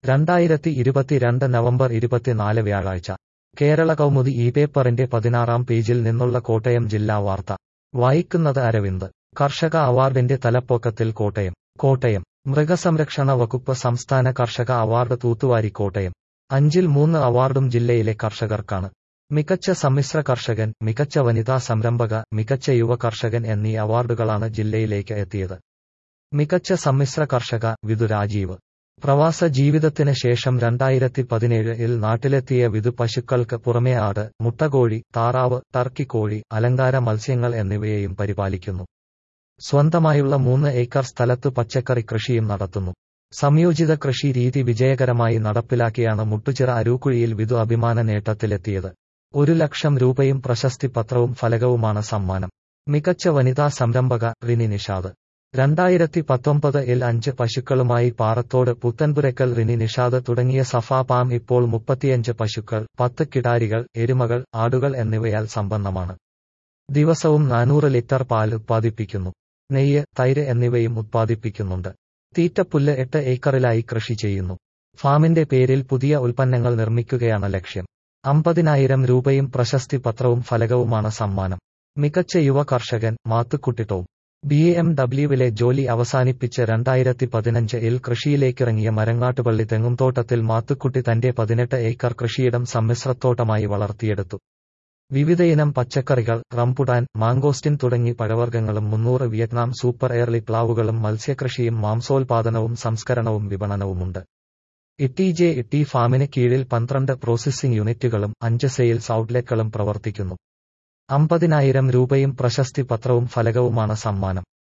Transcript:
രണ്ടായിരത്തി ഇരുപത്തിരണ്ട് നവംബർ ഇരുപത്തിനാല് വ്യാഴാഴ്ച കേരള കൗമുദി ഈ പേപ്പറിന്റെ പതിനാറാം പേജിൽ നിന്നുള്ള കോട്ടയം ജില്ലാ വാർത്ത വായിക്കുന്നത് അരവിന്ദ് കർഷക അവാർഡിന്റെ തലപ്പൊക്കത്തിൽ കോട്ടയം കോട്ടയം മൃഗസംരക്ഷണ വകുപ്പ് സംസ്ഥാന കർഷക അവാർഡ് തൂത്തുവാരി കോട്ടയം അഞ്ചിൽ മൂന്ന് അവാർഡും ജില്ലയിലെ കർഷകർക്കാണ് മികച്ച സമ്മിശ്ര കർഷകൻ മികച്ച വനിതാ സംരംഭക മികച്ച യുവ കർഷകൻ എന്നീ അവാർഡുകളാണ് ജില്ലയിലേക്ക് എത്തിയത് മികച്ച സമ്മിശ്ര കർഷക വിധു രാജീവ് പ്രവാസ ജീവിതത്തിന് ശേഷം രണ്ടായിരത്തി പതിനേഴിൽ നാട്ടിലെത്തിയ വിധു പശുക്കൾക്ക് പുറമെ ആട് മുട്ടകോഴി താറാവ് ടർക്കി കോഴി അലങ്കാര മത്സ്യങ്ങൾ എന്നിവയെയും പരിപാലിക്കുന്നു സ്വന്തമായുള്ള മൂന്ന് ഏക്കർ സ്ഥലത്ത് പച്ചക്കറി കൃഷിയും നടത്തുന്നു സംയോജിത കൃഷി രീതി വിജയകരമായി നടപ്പിലാക്കിയാണ് മുട്ടുചിറ അരൂക്കുഴിയിൽ വിധു അഭിമാന നേട്ടത്തിലെത്തിയത് ഒരു ലക്ഷം രൂപയും പ്രശസ്തി പത്രവും ഫലകവുമാണ് സമ്മാനം മികച്ച വനിതാ സംരംഭക റിനി നിഷാദ് രണ്ടായിരത്തി പത്തൊമ്പത് ഇൽ അഞ്ച് പശുക്കളുമായി പാറത്തോട് പുത്തൻപുരക്കൽ റിനി നിഷാദ് തുടങ്ങിയ സഫാ പാം ഇപ്പോൾ മുപ്പത്തിയഞ്ച് പശുക്കൾ പത്ത് കിടാരികൾ എരുമകൾ ആടുകൾ എന്നിവയാൽ സമ്പന്നമാണ് ദിവസവും നാനൂറ് ലിറ്റർ പാൽ ഉത്പാദിപ്പിക്കുന്നു നെയ്യ് തൈര് എന്നിവയും ഉത്പാദിപ്പിക്കുന്നുണ്ട് തീറ്റപ്പുല്ല് എട്ട് ഏക്കറിലായി കൃഷി ചെയ്യുന്നു ഫാമിന്റെ പേരിൽ പുതിയ ഉൽപ്പന്നങ്ങൾ നിർമ്മിക്കുകയാണ് ലക്ഷ്യം അമ്പതിനായിരം രൂപയും പ്രശസ്തി പത്രവും ഫലകവുമാണ് സമ്മാനം മികച്ച യുവ കർഷകൻ മാത്തുക്കുട്ടിട്ടവും ബി എം ഡബ്ല്യുവിലെ ജോലി അവസാനിപ്പിച്ച് രണ്ടായിരത്തി പതിനഞ്ച് ഇൽ കൃഷിയിലേക്കിറങ്ങിയ മരങ്ങാട്ടുപള്ളി തെങ്ങുംതോട്ടത്തിൽ മാത്തുക്കുട്ടി തന്റെ പതിനെട്ട് ഏക്കർ കൃഷിയിടം സമ്മിശ്രത്തോട്ടമായി വളർത്തിയെടുത്തു വിവിധയിനം പച്ചക്കറികൾ റംപുടാൻ മാങ്കോസ്റ്റിൻ തുടങ്ങി പഴവർഗ്ഗങ്ങളും മുന്നൂറ് വിയറ്റ്നാം സൂപ്പർ എയർലി പ്ലാവുകളും മത്സ്യകൃഷിയും മാംസോൽപാദനവും സംസ്കരണവും വിപണനവുമുണ്ട് ഇട്ടി ജെ ഇട്ടി ഫാമിന് കീഴിൽ പന്ത്രണ്ട് പ്രോസസ്സിംഗ് യൂണിറ്റുകളും അഞ്ച് സെയിൽസ് ഔട്ട്ലെറ്റുകളും പ്രവർത്തിക്കുന്നു അമ്പതിനായിരം രൂപയും പ്രശസ്തി പത്രവും ഫലകവുമാണ് സമ്മാനം